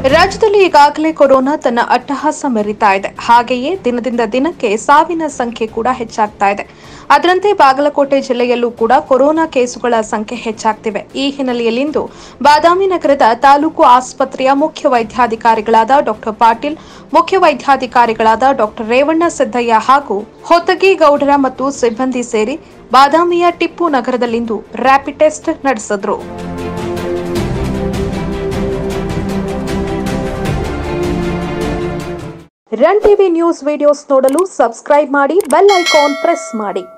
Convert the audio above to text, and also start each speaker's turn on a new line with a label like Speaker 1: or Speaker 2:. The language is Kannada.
Speaker 1: ರಾಜ್ಯದಲ್ಲಿ ಈಗಾಗಲೇ ಕೊರೋನಾ ತನ್ನ ಅಟ್ಟಹಾಸ ಮೆರಿತಾ ಇದೆ ಹಾಗೆಯೇ ದಿನದಿಂದ ದಿನಕ್ಕೆ ಸಾವಿನ ಸಂಖ್ಯೆ ಕೂಡ ಹೆಚ್ಚಾಗ್ತಾ ಇದೆ ಅದರಂತೆ ಬಾಗಲಕೋಟೆ ಜಿಲ್ಲೆಯಲ್ಲೂ ಕೂಡ ಕೊರೋನಾ ಕೇಸುಗಳ ಸಂಖ್ಯೆ ಹೆಚ್ಚಾಗ್ತಿವೆ ಈ ಹಿನ್ನೆಲೆಯಲ್ಲಿಂದು ಬಾದಾಮಿ ನಗರದ ತಾಲೂಕು ಆಸ್ಪತ್ರೆಯ ಮುಖ್ಯ ವೈದ್ಯಾಧಿಕಾರಿಗಳಾದ ಡಾಕ್ಟರ್ ಪಾಟೀಲ್ ಮುಖ್ಯ ವೈದ್ಯಾಧಿಕಾರಿಗಳಾದ ಡಾಕ್ಟರ್ ರೇವಣ್ಣ ಸಿದ್ದಯ್ಯ ಹಾಗೂ ಹೊತ್ತಗಿ ಗೌಡರ ಮತ್ತು ಸಿಬ್ಬಂದಿ ಸೇರಿ ಬಾದಾಮಿಯ ಟಿಪ್ಪು ನಗರದಲ್ಲಿಂದು ರ್ಯಾಪಿಡ್ ಟೆಸ್ಟ್ ನಡೆಸಿದ್ರು ರನ್ ಟಿವಿ ನ್ಯೂಸ್ ವಿಡಿಯೋಸ್ ನೋಡಲು ಸಬ್ಸ್ಕ್ರೈಬ್ ಮಾಡಿ ಬೆಲ್ ಐಕಾನ್ ಪ್ರೆಸ್ ಮಾಡಿ